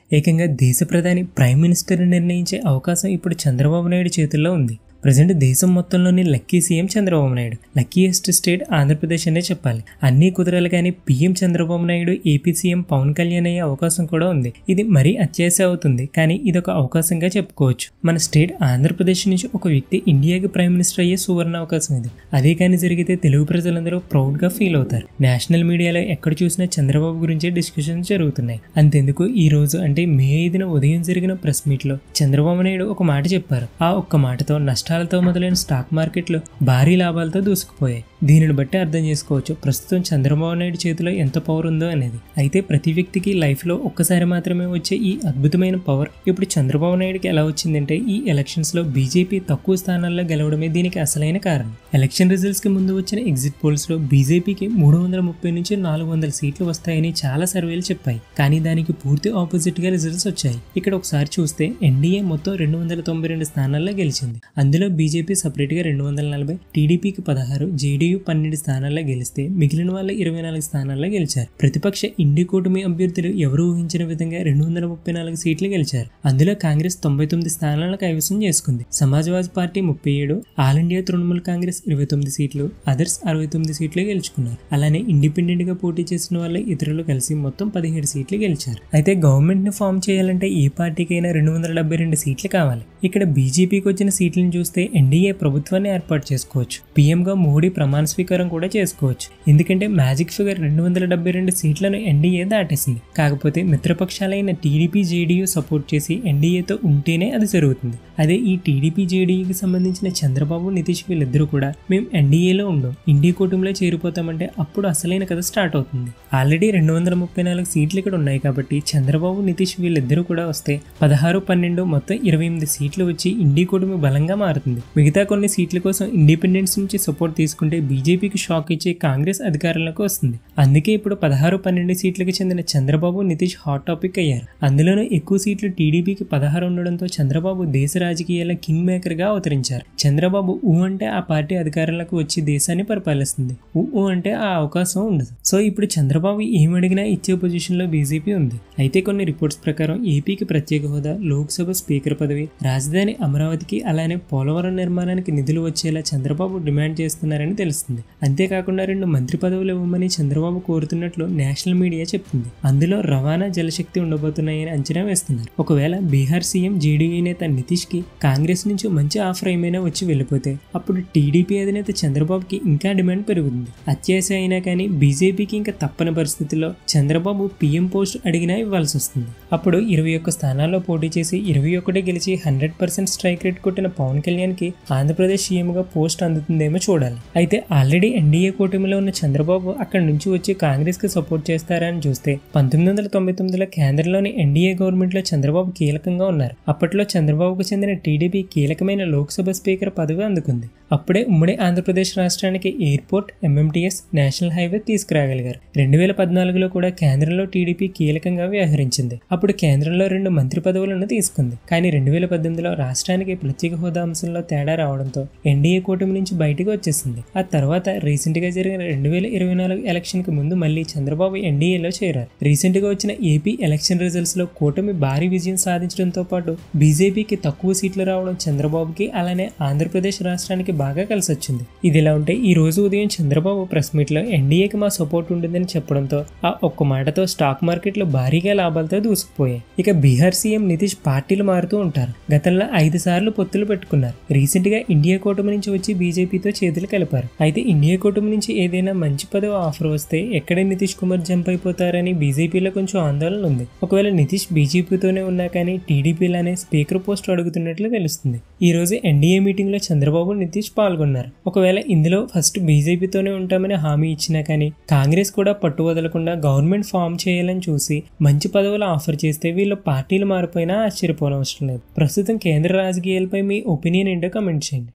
ఏకంగా దేశ ప్రధాని ప్రైమ్ మినిస్టర్ నిర్ణయించే అవకాశం ఇప్పుడు చంద్రబాబు నాయుడు చేతుల్లో ఉంది ప్రజెంట్ దేశం మొత్తంలోని lucky CM Chandrababu Naidu luckiest state Andhra Pradesh అనే చెప్పాలి అన్ని కుదరాలి కానీ PM Chandrababu Naidu AP CM Pawan Kalyan అయ్యే అవకాశం కూడా ఉంది ఇది మరీ అత్యాశ అవుతుంది కానీ ఇది ఒక అవకాశంగా చెప్పుకోవచ్చు మన స్టేట్ ఆంధ్రప్రదేశ్ నుంచి ఒక వ్యక్తి ఇండియాకి ప్రైమ్ మినిస్టర్ అయ్యే సువర్ణ అవకాశం ఇది అదే కానీ జరిగితే తెలుగు ప్రజలందరూ ప్రౌడ్ గా ఫీల్ అవుతారు నేషనల్ మీడియాలో ఎక్కడ చూసినా చంద్రబాబు గురించే డిస్కషన్స్ జరుగుతున్నాయి అంతెందుకు ఈ రోజు అంటే మే ఐదున ఉదయం జరిగిన ప్రెస్ మీట్ లో చంద్రబాబు నాయుడు ఒక మాట చెప్పారు ఆ ఒక్క మాటతో నష్టాలతో మొదలైన స్టాక్ మార్కెట్లు భారీ లాభాలతో దూసుకుపోయాయి దీనిని బట్టి అర్థం చేసుకోవచ్చు ప్రస్తుతం చంద్రబాబు నాయుడు చేతిలో ఎంత పవర్ ఉందో అనేది అయితే ప్రతి వ్యక్తికి లైఫ్ లో ఒక్కసారి మాత్రమే వచ్చే ఈ అద్భుతమైన పవర్ ఇప్పుడు చంద్రబాబు నాయుడుకి ఎలా వచ్చిందంటే ఈ ఎలక్షన్స్ లో బీజేపీ తక్కువ స్థానాల్లో గెలవడమే దీనికి అసలైన కారణం ఎలక్షన్ రిజల్ట్స్ కి ముందు వచ్చిన ఎగ్జిట్ పోల్స్ లో బీజేపీకి మూడు వందల ముప్పై నుంచి నాలుగు వందల సీట్లు వస్తాయని చాలా సర్వేలు చెప్పాయి కానీ దానికి పూర్తి ఆపోజిట్ గా రిజల్ట్స్ వచ్చాయి ఇక్కడ ఒకసారి చూస్తే ఎన్డీఏ మొత్తం రెండు వందల తొంభై రెండు స్థానాల్లో గెలిచింది అందులో బీజేపీ సపరేట్ గా రెండు వందల నలభై టీడీపీకి పదహారు జేడీయూ పన్నెండు స్థానాల్లో గెలిస్తే మిగిలిన వాళ్ళ ఇరవై నాలుగు స్థానాల్లో గెలిచారు ప్రతిపక్ష ఇండి కూటమి అభ్యర్థులు ఎవరు ఊహించిన విధంగా రెండు వందల ముప్పై నాలుగు సీట్లు గెలిచారు అందులో కాంగ్రెస్ తొంభై తొమ్మిది స్థానాలను కైవసం చేసుకుంది సమాజ్వాదీ పార్టీ ముప్పై ఏడు ఆల్ ఇండియా తృణమూల్ కాంగ్రెస్ ఇరవై తొమ్మిది సీట్లు అదర్స్ అరవై తొమ్మిది సీట్లు గెలుచుకున్నారు అలానే ఇండిపెండెంట్ గా పోటీ చేసిన వాళ్ళ ఇతరులు కలిసి మొత్తం పదిహేడు సీట్లు గెలిచారు అయితే గవర్నమెంట్ ని ఫామ్ చేయాలంటే ఏ పార్టీకైనా రెండు వందల డెబ్బై రెండు సీట్లు కావాలి ఇక్కడ బీజేపీకి వచ్చిన సీట్లను చూస్తే ఎన్డీఏ ప్రభుత్వాన్ని ఏర్పాటు చేసుకోవచ్చు పీఎం గా మోడీ ప్రమాణ స్వీకారం కూడా చేసుకోవచ్చు ఎందుకంటే మ్యాజిక్ ఫిగర్ రెండు వందల డెబ్బై రెండు సీట్లను ఎన్డీఏ దాటేసింది కాకపోతే మిత్రపక్షాలైన టీడీపీ జేడీయూ సపోర్ట్ చేసి ఎన్డీఏతో ఉంటేనే అది జరుగుతుంది అదే ఈ టీడీపీ జేడీయూకి సంబంధించిన చంద్రబాబు నితీష్ వీళ్ళిద్దరూ కూడా మేము ఎన్డీఏలో ఉండం ఇండి కూటమిలో చేరిపోతామంటే అప్పుడు అసలైన కథ స్టార్ట్ అవుతుంది ఆల్రెడీ రెండు వందల ముప్పై నాలుగు సీట్లు ఇక్కడ ఉన్నాయి కాబట్టి చంద్రబాబు నితీష్ వీళ్ళిద్దరూ కూడా వస్తే పదహారు పన్నెండు మొత్తం ఇరవై ఎనిమిది సీట్లు వచ్చి ఇండి కూటమి బలంగా మారుతుంది మిగతా కొన్ని సీట్ల కోసం ఇండిపెండెన్స్ నుంచి సపోర్ట్ తీసుకుంటే బీజేపీకి షాక్ ఇచ్చే కాంగ్రెస్ అధికారంలోకి వస్తుంది అందుకే ఇప్పుడు పదహారు పన్నెండు సీట్లకు చెందిన చంద్రబాబు నితీష్ హాట్ టాపిక్ అయ్యారు అందులోనూ ఎక్కువ సీట్లు టీడీపీకి పదహారు ఉండడంతో చంద్రబాబు దేశ రాజకీయాల కింగ్ మేకర్ గా అవతరించారు చంద్రబాబు ఊ అంటే ఆ పార్టీ అధికారంలోకి వచ్చి దేశాన్ని పరిపాలిస్తుంది ఊ ఊ అంటే ఆ అవకాశం ఉండదు సో ఇప్పుడు చంద్రబాబు ఏమడిగినా ఇచ్చే పొజిషన్ లో బీజేపీ ఉంది అయితే కొన్ని రిపోర్ట్స్ ప్రకారం ఏపీకి ప్రత్యేక హోదా లోక్సభ స్పీకర్ పదవి రాజధాని అమరావతికి అలానే పోలవరం నిర్మాణానికి నిధులు వచ్చేలా చంద్రబాబు డిమాండ్ చేస్తున్నారని తెలుస్తుంది అంతేకాకుండా రెండు మంత్రి పదవులు ఇవ్వమని చంద్రబాబు కోరుతున్నట్లు నేషనల్ మీడియా చెప్తుంది అందులో రవాణా జలశక్తి ఉండబోతున్నాయని అంచనా వేస్తున్నారు ఒకవేళ బీహార్ సీఎం జేడీయూ నేత నితీష్ కి కాంగ్రెస్ నుంచి మంచి ఆఫర్ ఏమైనా వచ్చి వెళ్ళిపోతే అప్పుడు టీడీపీ అధినేత చంద్రబాబుకి ఇంకా డిమాండ్ పెరుగుతుంది అత్యాశ అయినా కానీ బీజేపీకి ఇంకా తప్పని పరిస్థితుల్లో చంద్రబాబు పీఎం పోస్ట్ అడిగినా ఇవ్వాల్సి వస్తుంది అప్పుడు ఇరవై ఒక్క స్థానాల్లో పోటీ చేసి ఇరవై ఒకటి గెలిచి హండ్రెడ్ పర్సెంట్ స్ట్రైక్ రేట్ కొట్టిన పవన్ కళ్యాణ్ కి ఆంధ్రప్రదేశ్ సీఎంగా పోస్ట్ అందుతుందేమో చూడాలి అయితే ఆల్రెడీ ఎన్డీఏ కూటమిలో ఉన్న చంద్రబాబు అక్కడి నుంచి వచ్చి కాంగ్రెస్ కి సపోర్ట్ చేస్తారా అని చూస్తే పంతొమ్మిది వందల తొంభై తొమ్మిదిలో కేంద్రంలోని ఎన్డీఏ గవర్నమెంట్ లో చంద్రబాబు కీలకంగా ఉన్నారు అప్పట్లో చంద్రబాబుకు చెందిన టీడీపీ కీలకమైన లోక్సభ స్పీకర్ పదవి అందుకుంది అప్పుడే ఉమ్మడి ఆంధ్రప్రదేశ్ రాష్ట్రానికి ఎయిర్పోర్ట్ ఎంఎంటీఎస్ నేషనల్ హైవే తీసుకురాగలిగారు రెండు వేల పద్నాలుగులో కూడా కేంద్రంలో టీడీపీ కీలకంగా వ్యవహరించింది అప్పుడు కేంద్రంలో రెండు మంత్రి పదవులను తీసుకుంది కానీ రెండు వేల పద్దెనిమిదిలో రాష్ట్రానికి ప్రత్యేక హోదా అంశంలో తేడా రావడంతో ఎన్డీఏ కూటమి నుంచి బయటకు వచ్చేసింది ఆ తర్వాత రీసెంట్ గా జరిగిన రెండు వేల ఇరవై నాలుగు ఎలక్షన్ కి ముందు మళ్ళీ చంద్రబాబు ఎన్డీఏలో చేరారు రీసెంట్ గా వచ్చిన ఏపీ ఎలక్షన్ రిజల్ట్స్ లో కూటమి భారీ విజయం సాధించడంతో పాటు బీజేపీకి తక్కువ సీట్లు రావడం చంద్రబాబుకి అలానే ఆంధ్రప్రదేశ్ రాష్ట్రానికి బాగా కలిసి వచ్చింది ఇది ఇలా ఉంటే ఈ రోజు ఉదయం చంద్రబాబు ప్రెస్ మీట్ లో ఎన్డీఏకి మా సపోర్ట్ ఉంటుందని చెప్పడంతో ఆ ఒక్క మాటతో స్టాక్ మార్కెట్లు భారీగా లాభాలతో దూసుకుపోయాయి ఇక బీహార్ సీఎం నితీష్ పార్టీలు మారుతూ ఉంటారు గతంలో ఐదు సార్లు పొత్తులు పెట్టుకున్నారు రీసెంట్ గా ఇండియా కూటమి నుంచి వచ్చి బీజేపీతో చేతులు కలిపారు అయితే ఇండియా కూటమి నుంచి ఏదైనా మంచి పదవి ఆఫర్ వస్తే ఎక్కడ నితీష్ కుమార్ జంప్ అయిపోతారని బీజేపీలో కొంచెం ఆందోళన ఉంది ఒకవేళ నితీష్ బీజేపీతోనే ఉన్నా కానీ టీడీపీలోనే స్పీకర్ పోస్ట్ అడుగుతున్నట్లు తెలుస్తుంది ఈ రోజు ఎన్డీఏ మీటింగ్ లో చంద్రబాబు నితీష్ పాల్గొన్నారు ఒకవేళ ఇందులో ఫస్ట్ బీజేపీతోనే ఉంటామని హామీ ఇచ్చినా కానీ కాంగ్రెస్ కూడా పట్టు వదలకుండా గవర్నమెంట్ ఫామ్ చేయాలని చూసి మంచి పదవులు ఆఫర్ చేస్తే వీళ్ళు పార్టీలు మారిపోయినా ఆశ్చర్యపోనవసరం లేదు ప్రస్తుతం కేంద్ర రాజకీయాలపై మీ ఒపీనియన్ ఏంటో కమెంట్ చేయండి